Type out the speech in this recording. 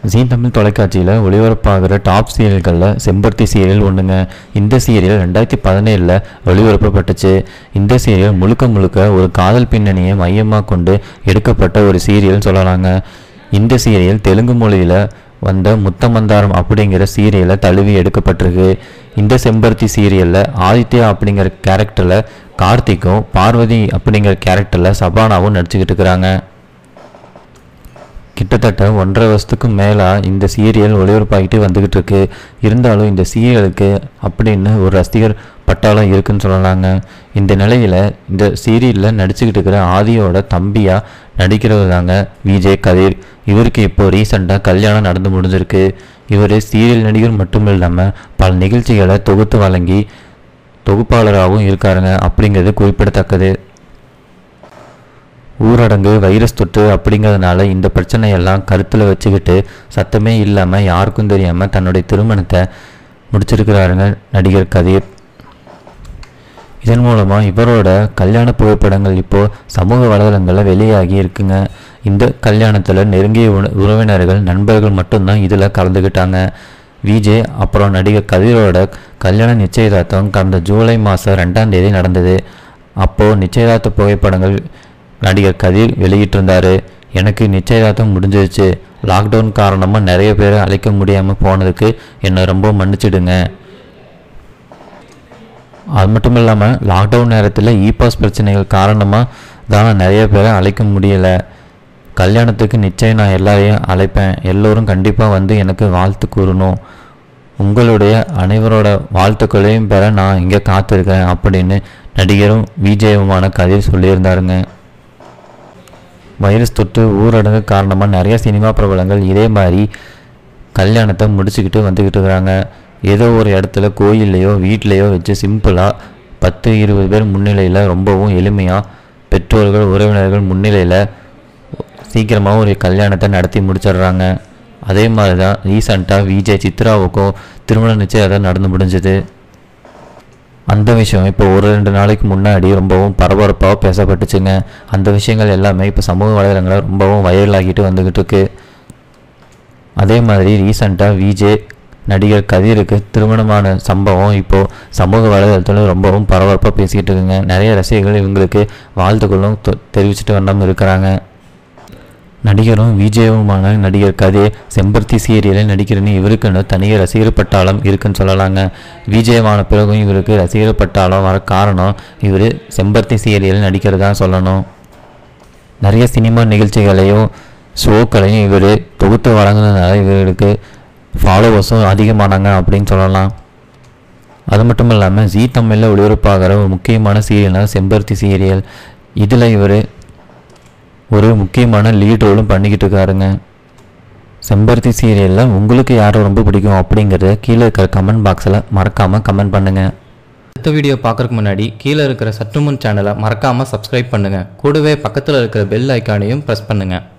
ஜீ தமிழ் தொலைக்காட்சியில் ஒளிபரப்பாகிற டாப் சீரியல்களில் செம்பருத்தி சீரியல் ஒன்றுங்க இந்த சீரியல் ரெண்டாயிரத்தி பதினேழில் ஒளிபரப்பப்பட்டுச்சு இந்த சீரியல் முழுக்க முழுக்க ஒரு காதல் பின்னணியை மையமாக கொண்டு எடுக்கப்பட்ட ஒரு சீரியல்னு சொல்லலாங்க இந்த சீரியல் தெலுங்கு மொழியில் வந்த முத்தமந்தாரம் அப்படிங்கிற சீரியலை தழுவி எடுக்கப்பட்டிருக்கு இந்த செம்பருத்தி சீரியலில் ஆதித்யா அப்படிங்கிற கேரக்டரில் கார்த்திக்கும் பார்வதி அப்படிங்கிற கேரக்டரில் சபானாவும் நடிச்சுக்கிட்டு இருக்கிறாங்க கிட்டத்தட்ட ஒன்றரை வருஷத்துக்கு மேலாக இந்த சீரியல் ஒளிபரப்பாகிட்டு வந்துக்கிட்டு இருக்கு இருந்தாலும் இந்த சீரியலுக்கு அப்படின்னு ஒரு ரசிகர் பட்டாளம் இருக்குன்னு சொல்லலாங்க இந்த நிலையில் இந்த சீரியலில் நடிச்சுக்கிட்டு இருக்கிற ஆதியோட தம்பியாக நடிக்கிறவர் தாங்க விஜய் கதிர் இவருக்கு இப்போ ரீசெண்டாக கல்யாணம் நடந்து முடிஞ்சிருக்கு இவர் சீரியல் நடிகர் மட்டும் இல்லாமல் பல நிகழ்ச்சிகளை தொகுத்து வழங்கி தொகுப்பாளராகவும் இருக்காருங்க அப்படிங்கிறது குறிப்பிடத்தக்கது ஊரடங்கு வைரஸ் தொற்று அப்படிங்கிறதுனால இந்த பிரச்சனையெல்லாம் கருத்தில் வச்சுக்கிட்டு சத்தமே இல்லாமல் யாருக்கும் தெரியாமல் தன்னுடைய திருமணத்தை முடிச்சிருக்கிறாருங்க நடிகர் கதிர் இதன் மூலமாக இவரோட கல்யாண புகைப்படங்கள் இப்போது சமூக வலைதளங்களில் வெளியாகி இருக்குங்க இந்த கல்யாணத்தில் நெருங்கிய உண- உறவினர்கள் நண்பர்கள் மட்டும்தான் இதில் கலந்துக்கிட்டாங்க விஜய் அப்புறம் நடிகர் கதிரோட கல்யாண நிச்சயதார்த்தம் கடந்த ஜூலை மாதம் ரெண்டாம் தேதி நடந்தது அப்போது நிச்சயதார்த்த புகைப்படங்கள் நடிகர் கதிர் வெளியிட்டிருந்தாரு எனக்கு நிச்சயதார்த்தம் முடிஞ்சிருச்சு லாக்டவுன் காரணமாக நிறைய பேரை அழைக்க முடியாமல் போனதுக்கு என்னை ரொம்ப மன்னிச்சிடுங்க அது மட்டும் இல்லாமல் லாக்டவுன் நேரத்தில் இ பாஸ் பிரச்சனைகள் காரணமாக தான் நிறைய பேரை அழைக்க முடியலை கல்யாணத்துக்கு நிச்சயம் நான் எல்லாரையும் அழைப்பேன் எல்லோரும் கண்டிப்பாக வந்து எனக்கு வாழ்த்து கூறணும் உங்களுடைய அனைவரோட வாழ்த்துக்களையும் பெற நான் இங்கே காத்திருக்கேன் அப்படின்னு நடிகரும் விஜயவுமான கதிர் சொல்லியிருந்தாருங்க வைரஸ் தொற்று ஊரடங்கு காரணமாக நிறைய சினிமா பிரபலங்கள் இதே மாதிரி கல்யாணத்தை முடிச்சுக்கிட்டு வந்துக்கிட்டு இருக்கிறாங்க ஏதோ ஒரு இடத்துல கோயில்லையோ வீட்லேயோ வச்சு சிம்பிளாக பத்து இருபது பேர் முன்னிலையில் ரொம்பவும் எளிமையாக பெற்றோர்கள் உறவினர்கள் முன்னிலையில் சீக்கிரமாக ஒரு கல்யாணத்தை நடத்தி முடிச்சிடுறாங்க அதே மாதிரி தான் ரீசண்டாக விஜய் சித்ராவுக்கும் திருமண நிச்சயம் நடந்து முடிஞ்சது அந்த விஷயம் இப்போ ஒரு ரெண்டு நாளைக்கு முன்னாடி ரொம்பவும் பரபரப்பாக பேசப்பட்டுச்சுங்க அந்த விஷயங்கள் எல்லாமே இப்போ சமூக வலைதளங்களில் ரொம்பவும் வைரல் ஆகிட்டு வந்துக்கிட்டு இருக்கு அதே மாதிரி ரீசண்டாக விஜய் நடிகர் கதிருக்கு திருமணமான சம்பவம் இப்போது சமூக வலைதளத்தில் ரொம்பவும் பரபரப்பாக பேசிக்கிட்டு இருக்குங்க நிறைய ரசிகர்கள் இவங்களுக்கு வாழ்த்துக்களும் தொ- தெரிவிச்சிட்டு வந்தாமல் இருக்கிறாங்க நடிகரும் விஜயவுமான நடிகர் கதிர் செம்பருத்தி சீரியலில் நடிக்கிறன்னு இவருக்குன்னு தனியாக ரசிகர் பட்டாளம் இருக்குன்னு சொல்லலாங்க விஜயமான பிறகும் இவருக்கு ரசிகர் பட்டாளம் வர காரணம் இவர் செம்பருத்தி சீரியலில் நடிக்கிறதா சொல்லணும் நிறைய சினிமா நிகழ்ச்சிகளையும் ஷோக்களையும் இவர் தொகுத்து வழங்குனதுனால இவருக்கு ஃபாலோவர்ஸும் அதிகமானாங்க அப்படின்னு சொல்லலாம் அது மட்டும் இல்லாமல் ஜீ தமிழில் ஒளிபரப்பாகிற ஒரு முக்கியமான சீரியல்னா செம்பருத்தி சீரியல் இதில் இவர் ஒரு முக்கியமான லீட் ரோலும் பண்ணிக்கிட்டு இருக்காருங்க செம்பருத்தி சீரியலில் உங்களுக்கு யாரை ரொம்ப பிடிக்கும் அப்படிங்கிறத கீழே இருக்கிற கமெண்ட் பாக்ஸில் மறக்காமல் கமெண்ட் பண்ணுங்கள் அடுத்த வீடியோ பார்க்கறதுக்கு முன்னாடி கீழே இருக்கிற சற்றுமுன் சேனலை மறக்காமல் சப்ஸ்கிரைப் பண்ணுங்கள் கூடவே பக்கத்தில் இருக்கிற பெல் ஐக்கானையும் ப்ரெஸ் பண்ணுங்கள்